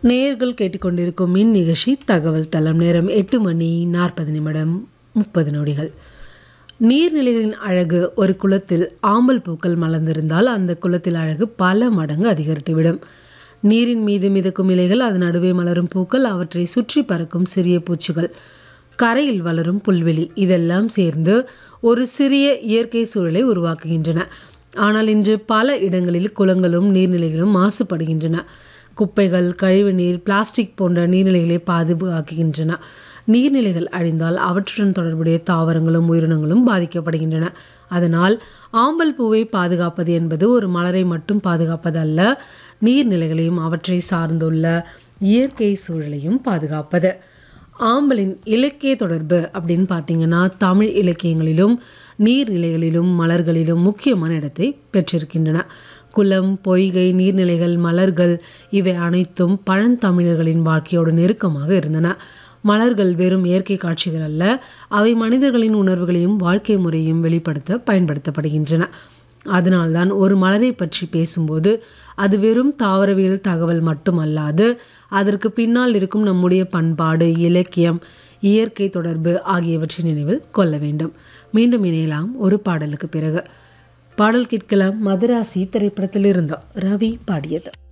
நேயர்கள் கேட்டுக்கொண்டிருக்கும் மின் நிகழ்ச்சி தகவல் தளம் நேரம் எட்டு மணி நாற்பது நிமிடம் முப்பது நொடிகள் நீர்நிலைகளின் அழகு ஒரு குளத்தில் ஆம்பல் பூக்கள் மலர்ந்திருந்தால் அந்த குளத்தில் அழகு பல மடங்கு அதிகரித்துவிடும் நீரின் மீது மிதக்கும் இலைகள் அதன் நடுவே மலரும் பூக்கள் அவற்றை சுற்றி பறக்கும் சிறிய பூச்சிகள் கரையில் வளரும் புல்வெளி இதெல்லாம் சேர்ந்து ஒரு சிறிய இயற்கை சூழலை உருவாக்குகின்றன ஆனால் இன்று பல இடங்களில் குளங்களும் நீர்நிலைகளும் மாசுபடுகின்றன குப்பைகள் கழிவுநீர் பிளாஸ்டிக் போன்ற நீர்நிலைகளை பாதுகாக்கின்றன நீர்நிலைகள் அழிந்தால் அவற்றுடன் தொடர்புடைய தாவரங்களும் உயிரினங்களும் பாதிக்கப்படுகின்றன அதனால் ஆம்பல் பூவை பாதுகாப்பது என்பது ஒரு மலரை மட்டும் பாதுகாப்பது அல்ல நீர்நிலைகளையும் அவற்றை சார்ந்துள்ள இயற்கை சூழலையும் பாதுகாப்பது ஆம்பலின் இலக்கிய தொடர்பு அப்படின்னு பார்த்தீங்கன்னா தமிழ் இலக்கியங்களிலும் நீர்நிலைகளிலும் மலர்களிலும் முக்கியமான இடத்தை பெற்றிருக்கின்றன குளம் பொய்கை நீர்நிலைகள் மலர்கள் இவை அனைத்தும் பழந்தமிழர்களின் வாழ்க்கையோடு நெருக்கமாக இருந்தன மலர்கள் வெறும் இயற்கை காட்சிகள் அல்ல அவை மனிதர்களின் உணர்வுகளையும் வாழ்க்கை முறையும் வெளிப்படுத்த பயன்படுத்தப்படுகின்றன அதனால்தான் ஒரு மலரை பற்றி பேசும்போது அது வெறும் தாவரவியல் தகவல் மட்டுமல்லாது அதற்கு பின்னால் இருக்கும் நம்முடைய பண்பாடு இலக்கியம் இயற்கை தொடர்பு ஆகியவற்றின் நினைவில் கொள்ள வேண்டும் மீண்டும் இணையலாம் ஒரு பாடலுக்கு பிறகு பாடல் கேட்கலாம் மதராசி திரைப்படத்தில் இருந்தோம் ரவி பாடியது